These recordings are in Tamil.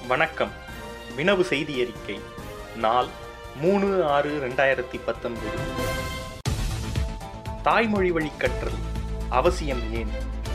வணக்கம் வினவு செய்தி அறிக்கை நாள் மூணு ஆறு ரெண்டாயிரத்தி பத்தொன்பது தாய்மொழி வழி கற்றல் அவசியம் ஏன்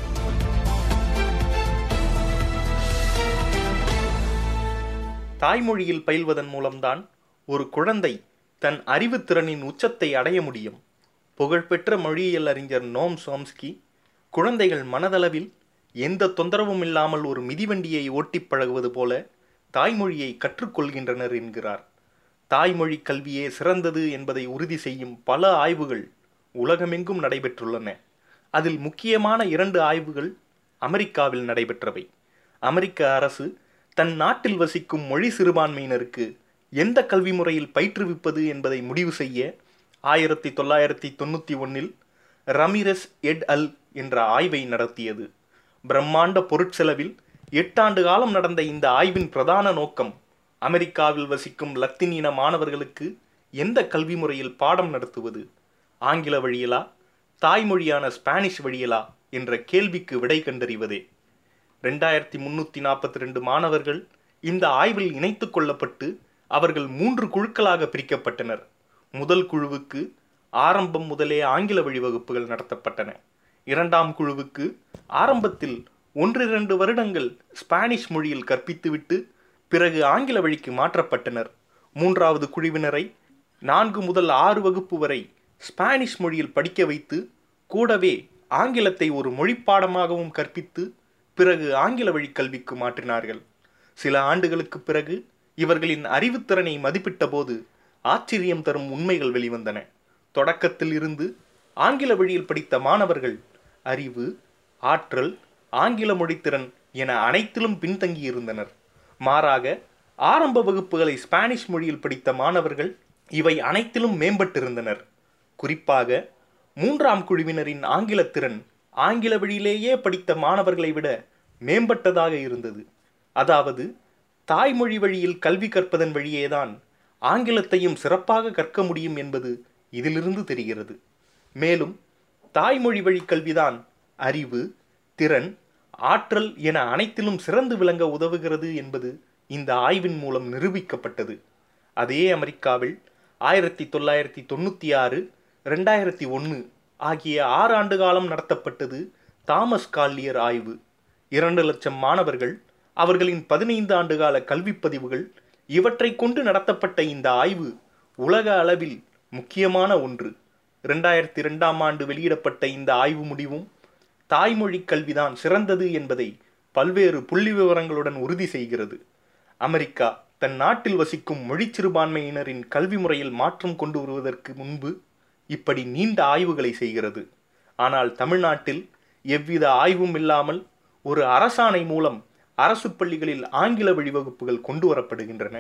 தாய்மொழியில் பயில்வதன் மூலம்தான் ஒரு குழந்தை தன் அறிவுத்திறனின் உச்சத்தை அடைய முடியும் புகழ்பெற்ற மொழியியல் அறிஞர் நோம் சோம்ஸ்கி குழந்தைகள் மனதளவில் எந்த தொந்தரவும் இல்லாமல் ஒரு மிதிவண்டியை ஓட்டிப் பழகுவது போல தாய்மொழியை கற்றுக்கொள்கின்றனர் என்கிறார் தாய்மொழி கல்வியே சிறந்தது என்பதை உறுதி செய்யும் பல ஆய்வுகள் உலகமெங்கும் நடைபெற்றுள்ளன அதில் முக்கியமான இரண்டு ஆய்வுகள் அமெரிக்காவில் நடைபெற்றவை அமெரிக்க அரசு தன் நாட்டில் வசிக்கும் மொழி சிறுபான்மையினருக்கு எந்த கல்வி முறையில் பயிற்றுவிப்பது என்பதை முடிவு செய்ய ஆயிரத்தி தொள்ளாயிரத்தி தொண்ணூற்றி ஒன்னில் ரமிரஸ் எட் அல் என்ற ஆய்வை நடத்தியது பிரம்மாண்ட பொருட்செலவில் எட்டாண்டு காலம் நடந்த இந்த ஆய்வின் பிரதான நோக்கம் அமெரிக்காவில் வசிக்கும் லத்தீன் இன மாணவர்களுக்கு எந்த கல்வி முறையில் பாடம் நடத்துவது ஆங்கில வழியிலா தாய்மொழியான ஸ்பானிஷ் வழியிலா என்ற கேள்விக்கு விடை கண்டறிவதே ரெண்டாயிரத்தி முன்னூற்றி நாற்பத்தி ரெண்டு மாணவர்கள் இந்த ஆய்வில் இணைத்துக் கொள்ளப்பட்டு அவர்கள் மூன்று குழுக்களாக பிரிக்கப்பட்டனர் முதல் குழுவுக்கு ஆரம்பம் முதலே ஆங்கில வழி வகுப்புகள் நடத்தப்பட்டன இரண்டாம் குழுவுக்கு ஆரம்பத்தில் ஒன்றிரண்டு வருடங்கள் ஸ்பானிஷ் மொழியில் கற்பித்துவிட்டு பிறகு ஆங்கில வழிக்கு மாற்றப்பட்டனர் மூன்றாவது குழுவினரை நான்கு முதல் ஆறு வகுப்பு வரை ஸ்பானிஷ் மொழியில் படிக்க வைத்து கூடவே ஆங்கிலத்தை ஒரு மொழிப்பாடமாகவும் கற்பித்து பிறகு ஆங்கில வழி கல்விக்கு மாற்றினார்கள் சில ஆண்டுகளுக்கு பிறகு இவர்களின் அறிவுத்திறனை மதிப்பிட்ட போது ஆச்சரியம் தரும் உண்மைகள் வெளிவந்தன தொடக்கத்தில் இருந்து ஆங்கில வழியில் படித்த மாணவர்கள் அறிவு ஆற்றல் ஆங்கில மொழித்திறன் என அனைத்திலும் பின்தங்கியிருந்தனர் மாறாக ஆரம்ப வகுப்புகளை ஸ்பானிஷ் மொழியில் படித்த மாணவர்கள் இவை அனைத்திலும் மேம்பட்டிருந்தனர் குறிப்பாக மூன்றாம் குழுவினரின் ஆங்கிலத்திறன் ஆங்கில வழியிலேயே படித்த மாணவர்களை விட மேம்பட்டதாக இருந்தது அதாவது தாய்மொழி வழியில் கல்வி கற்பதன் வழியேதான் ஆங்கிலத்தையும் சிறப்பாக கற்க முடியும் என்பது இதிலிருந்து தெரிகிறது மேலும் தாய்மொழி வழி கல்விதான் அறிவு திறன் ஆற்றல் என அனைத்திலும் சிறந்து விளங்க உதவுகிறது என்பது இந்த ஆய்வின் மூலம் நிரூபிக்கப்பட்டது அதே அமெரிக்காவில் ஆயிரத்தி தொள்ளாயிரத்தி தொண்ணூற்றி ஆறு ரெண்டாயிரத்தி ஒன்று ஆகிய ஆறு ஆண்டு காலம் நடத்தப்பட்டது தாமஸ் கால்லியர் ஆய்வு இரண்டு லட்சம் மாணவர்கள் அவர்களின் பதினைந்து ஆண்டுகால கல்விப் பதிவுகள் இவற்றை கொண்டு நடத்தப்பட்ட இந்த ஆய்வு உலக அளவில் முக்கியமான ஒன்று இரண்டாயிரத்தி ரெண்டாம் ஆண்டு வெளியிடப்பட்ட இந்த ஆய்வு முடிவும் தாய்மொழி கல்விதான் சிறந்தது என்பதை பல்வேறு புள்ளி விவரங்களுடன் உறுதி செய்கிறது அமெரிக்கா தன் நாட்டில் வசிக்கும் மொழி சிறுபான்மையினரின் கல்வி முறையில் மாற்றம் கொண்டு வருவதற்கு முன்பு இப்படி நீண்ட ஆய்வுகளை செய்கிறது ஆனால் தமிழ்நாட்டில் எவ்வித ஆய்வும் இல்லாமல் ஒரு அரசாணை மூலம் அரசு பள்ளிகளில் ஆங்கில வழி வகுப்புகள் கொண்டு வரப்படுகின்றன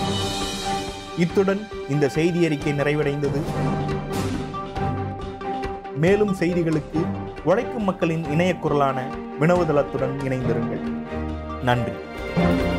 இத்துடன் இந்த செய்தி அறிக்கை நிறைவடைந்தது மேலும் செய்திகளுக்கு உழைக்கும் மக்களின் இணைய குரலான வினவுதளத்துடன் இணைந்திருங்கள் நன்றி